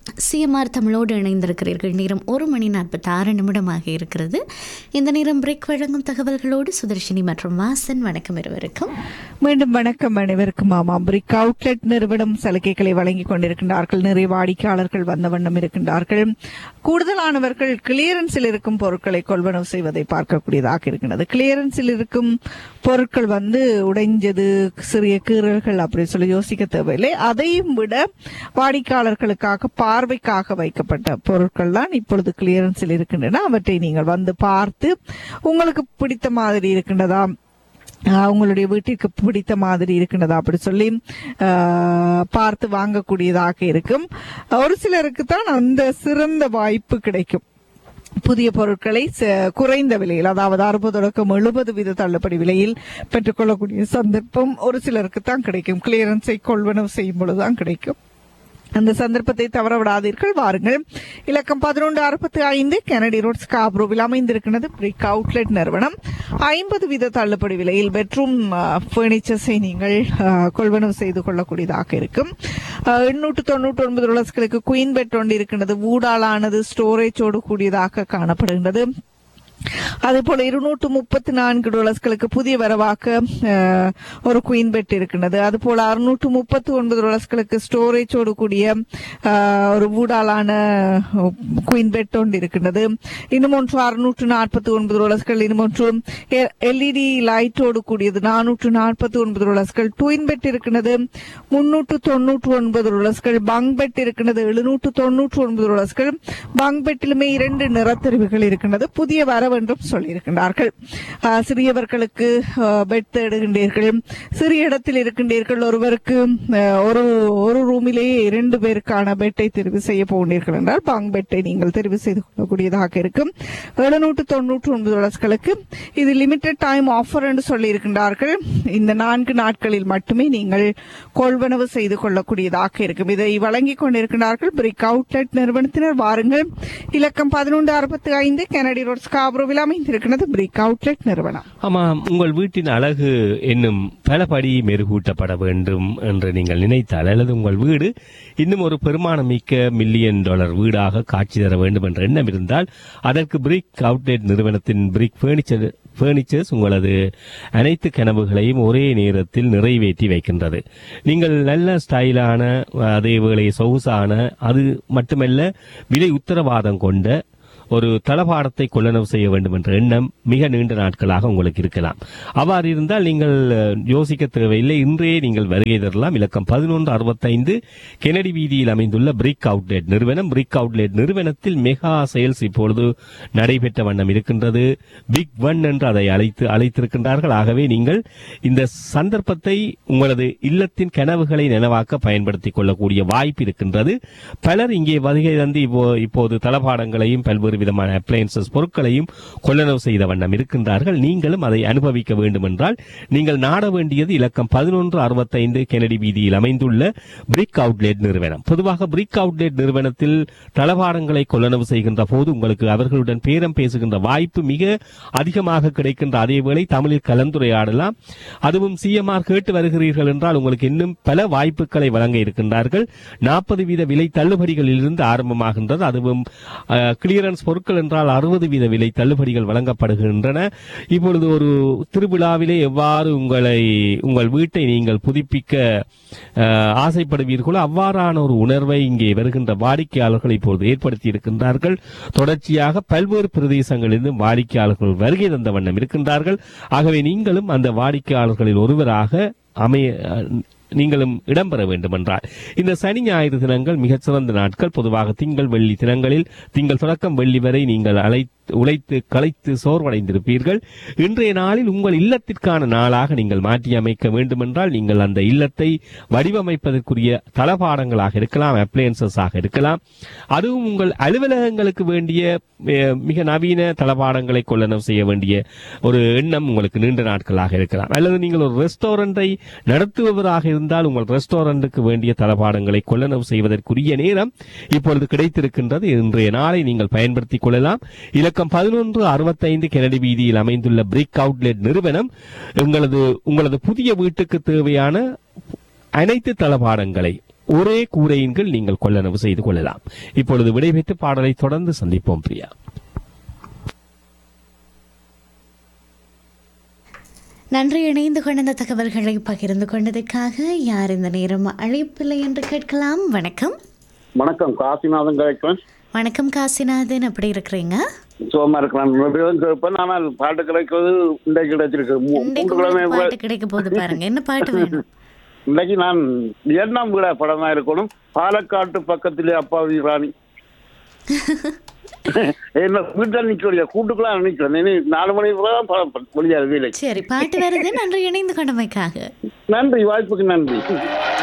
CMR தமிழோடு இணைந்திருக்கிறீர்கள் நேரம் ஒரு மணி நாற்பத்தி ஆறு நிமிடமாக இருக்கிறது இந்த நேரம் பிரேக் வழங்கும் தகவல்களோடு சுதர்ஷினி மற்றும் வாசன் வணக்கம் இருவருக்கும் மீண்டும் வணக்கம் அனைவருக்கும் ஆமாம் பிரிக் அவுட்லெட் நிறுவனம் சலுகைகளை வழங்கிக் கொண்டிருக்கின்றார்கள் நிறைய வாடிக்கையாளர்கள் வந்த வண்ணம் இருக்கின்றார்கள் கூடுதலானவர்கள் கிளியரன்ஸில் இருக்கும் பொருட்களை கொள்வனவு செய்வதை பார்க்கக்கூடியதாக இருக்கின்றது கிளியரன்ஸில் இருக்கும் பொருட்கள் வந்து உடைஞ்சது சிறிய கீறல்கள் அப்படி சொல்லி யோசிக்க தேவையில்லை அதையும் விட வாடிக்கையாளர்களுக்காக பார்வைக்காக வைக்கப்பட்ட பொருட்கள் தான் இப்பொழுது கிளியரன்ஸில் இருக்கின்றன அவற்றை நீங்கள் வந்து பார்த்து உங்களுக்கு பிடித்த மாதிரி இருக்கின்றதா ஆஹ் உங்களுடைய வீட்டிற்கு பிடித்த மாதிரி இருக்கின்றதா அப்படி சொல்லி ஆஹ் பார்த்து வாங்கக்கூடியதாக இருக்கும் ஒரு சிலருக்கு தான் அந்த சிறந்த வாய்ப்பு கிடைக்கும் புதிய பொருட்களை ச- குறைந்த விலையில் அதாவது அறுபது தொடக்கம் எழுபது வீத தள்ளுபடி விலையில் பெற்றுக்கொள்ளக்கூடிய சந்தர்ப்பம் ஒரு சிலருக்கு தான் கிடைக்கும் கிளியரன்ஸை கொள்வனவு செய்யும் பொழுதுதான் கிடைக்கும் அந்த சந்தர்ப்பத்தை தவற விடாதீர்கள் வாருங்கள் இலக்கம் பதினொன்று அறுபத்தி ஐந்து கெனடி ரோட் ஸ்காப்ரோவில் அமைந்திருக்கிறது பிரிக் அவுட்லெட் நிறுவனம் ஐம்பது வீத தள்ளுபடி விலையில் பெட்ரூம் பர்னிச்சர்ஸை நீங்கள் அஹ், கொள்வனவு செய்து கொள்ளக்கூடியதாக இருக்கும் அஹ், எண்ணூற்று தொண்ணூற்றி ஒன்பது டாலர்ஸ்களுக்கு குயின் பெட் ஒன்று இருக்கின்றது ஊடாலானது ஸ்டோரேஜோடு கூடியதாக காணப்படுகின்றது அதே போல இருநூற்று முப்பத்தி நான்கு டாலர்ஸ்களுக்கு புதிய வரவாக்க அஹ், ஒரு குயின் பெட் இருக்கின்றது அது போல அறுநூற்று முப்பத்தி ஒன்பது டாலர்ஸ்களுக்கு ஸ்டோரேஜோடு கூடிய அஹ், ஒரு ஊடாலான குயின் பெட் ஒன்று இருக்கின்றது இன்னும் ஒன்று அறுநூற்று நாற்பத்தி ஒன்பது டாலர்ஸ்கள் இன்னும் ஒன்று எல்இடி லைட்டோடு கூடியது நானூற்று நாற்பத்தி ஒன்பது டாலர்ஸ்கள் ட்வின் பெட் இருக்கின்றது முன்னூற்று தொண்ணூற்று ஒன்பது டாலர்ஸ்கள் பங்க் பெட் இருக்கின்றது எழுநூற்று தொண்ணூற்று ஒன்பது டாலர்ஸ்கள் பங்க் பெட்டிலுமே இரண்டு நிறத்தெரிவுகள் இருக்கின்றது புதிய வரவென்றும் சொல்லியிருக்கின்றார்கள் ஆஹ், சிறியவர்களுக்கு பெட் தேடுகின்றீர்கள் சிறிய இடத்தில் இருக்கின்றீர்கள் ஒருவருக்கு ஆஹ், ஒரு ஒரு ரூமிலேயே இரண்டு பேருக்கான பெட்டை தெரிவு செய்ய போகிறீர்கள் என்றால் பங்க் பெட்டை நீங்கள் தெரிவு செய்து கொள்ளக்கூடியதாக இருக்கும் எழுநூற்று தொண்ணூற்று ஒன்பது டாலர்ஸ்களுக்கு இது லிமிடெட் டைம் ஆஃபர் என்று சொல்லி இருக்கின்றார்கள் இந்த நான்கு நாட்களில் மட்டுமே நீங்கள் கொள்வனவு செய்து கொள்ளக்கூடியதாக இருக்கும் இதை வழங்கிக் கொண்டிருக்கிறார்கள் பிரிக் அவுட்லெட் நிறுவனத்தினர் வாருங்கள் இலக்கம் பதினொன்று அறுபத்தி ஐந்து கெனடி ரோட் ஸ்காப்ரோவில் அமைந்திருக்கிறது பிரிக் அவுட்லெட் நிறுவனம் ஆமாம் உங்கள் வீட்டின் அழகு என்னும் பலபடி மெருகூட்டப்பட வேண்டும் என்று நீங்கள் நினைத்தால் அல்லது உங்கள் வீடு இன்னும் ஒரு பெருமானம் மிக்க மில்லியன் டாலர் வீடாக காட்சி தர வேண்டும் என்ற எண்ணம் இருந்தால் அதற்கு பிரிக் அவுட்லெட் நிறுவனத்தின் பிரிக் ஃபர்னிச்சர் ஃபர்னிச்சர்ஸ் உங்களது அனைத்து கனவுகளையும் ஒரே நேரத்தில் நிறைவேற்றி வைக்கின்றது நீங்கள் நல்ல ஸ்டைலான அதே வேளை சொகுசான அது மட்டுமல்ல விலை உத்தரவாதம் கொண்ட ஒரு தளபாடத்தை கொள்ளளவு செய்ய வேண்டும் என்ற எண்ணம் மிக நீண்ட நாட்களாக உங்களுக்கு இருக்கலாம் அவ்வாறு இருந்தால் நீங்கள் அஹ், யோசிக்க தேவையில்லை இன்றையே நீங்கள் வருகை தரலாம் இலக்கம் பதினொன்று அறுபத்தைந்து கெனடி வீதியில் அமைந்துள்ள பிரிக் அவுட்லெட் நிறுவனம் பிரிக் அவுட்லெட் நிறுவனத்தில் மெகா சேல்ஸ் இப்பொழுது நடைபெற்ற வண்ணம் இருக்கின்றது பிக் ஒன் என்று அதை அழைத்து அழைத்திருக்கின்றார்கள் ஆகவே நீங்கள் இந்த சந்தர்ப்பத்தை உங்களது இல்லத்தின் கனவுகளை நனவாக்க பயன்படுத்திக் கொள்ளக்கூடிய வாய்ப்பு இருக்கின்றது பலர் இங்கே வருகை தந்து இப்போ இப்போது தளபாடங்களையும் பல்வேறு விதமான அப்ளையன்சஸ் பொருட்களையும் கொள்ளளவு செய்த வண்ணம் இருக்கின்றார்கள் நீங்களும் அதை அனுபவிக்க வேண்டும் என்றால் நீங்கள் நாட வேண்டியது இலக்கம் பதினொன்று அறுபத்தைந்து கெனடி வீதியில் அமைந்துள்ள பிரிக் அவுட்லெட் நிறுவனம் பொதுவாக பிரிக் அவுட்லெட் நிறுவனத்தில் தளபாடங்களை கொள்ளளவு செய்கின்ற போது உங்களுக்கு அவர்களுடன் பேரம் பேசுகின்ற வாய்ப்பு மிக அதிகமாக கிடைக்கின்ற அதேவேளை தமிழில் கலந்துரையாடலாம் அதுவும் சிஎம்ஆர் கேட்டு வருகிறீர்கள் என்றால் உங்களுக்கு இன்னும் பல வாய்ப்புகளை வழங்க இருக்கின்றார்கள் நாற்பது வீத விலை தள்ளுபடிகளில் இருந்து ஆரம்பமாகின்றது அதுவும் கிளியரன்ஸ் பொருட்கள் என்றால் அறுபது வீத விலை தள்ளுபடிகள் வழங்கப்படுகின்றன இப்பொழுது ஒரு திருவிழாவிலே எவ்வாறு உங்களை உங்கள் வீட்டை நீங்கள் புதுப்பிக்க அஹ், ஆசைப்படுவீர்களோ அவ்வாறான ஒரு உணர்வை இங்கே வருகின்ற வாடிக்கையாளர்கள் இப்பொழுது ஏற்படுத்தி இருக்கின்றார்கள் தொடர்ச்சியாக பல்வேறு பிரதேசங்களிலிருந்து வாடிக்கையாளர்கள் வருகை தந்த வண்ணம் இருக்கின்றார்கள் ஆகவே நீங்களும் அந்த வாடிக்கையாளர்களில் ஒருவராக அமைய அஹ், நீங்களும் இடம்பெற வேண்டும் என்றால் இந்த சனி ஞாயிறு தினங்கள் மிகச்சிறந்த நாட்கள் பொதுவாக திங்கள் வெள்ளி தினங்களில் திங்கள் தொடக்கம் வெள்ளி வரை நீங்கள் அழை உழைத்து களைத்து சோர்வடைந்திருப்பீர்கள் இன்றைய நாளில் உங்கள் இல்லத்திற்கான நாளாக நீங்கள் மாற்றி அமைக்க வேண்டுமென்றால் நீங்கள் அந்த இல்லத்தை வடிவமைப்பதற்குரிய தளபாடங்களாக இருக்கலாம் அப்ளையன்சஸ் ஆக இருக்கலாம் அதுவும் உங்கள் அலுவலகங்களுக்கு வேண்டிய அஹ், மிக நவீன தளபாடங்களை கொள்ளளவு செய்ய வேண்டிய ஒரு எண்ணம் உங்களுக்கு நீண்ட நாட்களாக இருக்கலாம் அல்லது நீங்கள் ஒரு ரெஸ்டாரண்டை நடத்துபவராக இருந்தால் உங்கள் ரெஸ்டாரண்ட்டுக்கு வேண்டிய தளபாடங்களை கொள்ளளவு செய்வதற்குரிய நேரம் இப்பொழுது கிடைத்திருக்கின்றது இன்றைய நாளை நீங்கள் பயன்படுத்திக் கொள்ளலாம் இலக்கம் பதினொன்று அறுபத்தைந்து கெனடி வீதியில் அமைந்துள்ள பிரிக் அவுட்லெட் நிறுவனம் உங்களது உங்களது புதிய வீட்டுக்கு தேவையான அனைத்து தளபாடங்களை ஒரே கூரையின் கீழ் நீங்கள் கொள்ளளவு செய்து கொள்ளலாம் இப்பொழுது விடைபெற்று பாடலை தொடர்ந்து சந்திப்போம் பிரியா நன்றி இணைந்து கொண்ட இந்த தகவல்களை பகிர்ந்து கொண்டதற்காக யார் இந்த நேரம் அழைப்பில்லை என்று கேட்கலாம் வணக்கம் வணக்கம் காசிநாதன் கிடைக்கும் வணக்கம் காசிநாதன் எப்படி இருக்கிறீங்க சுகமா இருக்கிறான் விவரம் கேட்பேன் ஆனால் பாட்டு கிடைக்கிறது இன்றைக்கு கிடைச்சிருக்கு மூ- இன்றைக்கு மூன்று கிழமை உங்களுக்கு பாட்டு கிடைக்க போது பாருங்க என்ன பாட்டு வேணும் இன்றைக்கு நான் வியட்நாம் விட படமா இருக்கணும் பாலக்காட்டு பக்கத்திலே அப்பாவி ராணி என்ன வீட்டில் நிற்கலையா கூட்டுக்குலாம் நிற்கிறேன் இனி நாலு மணி தான் படம் வெளியாக வேலை சரி பாட்டு வருது நன்றி இணைந்து கொண்டமைக்காக நன்றி வாய்ப்புக்கு நன்றி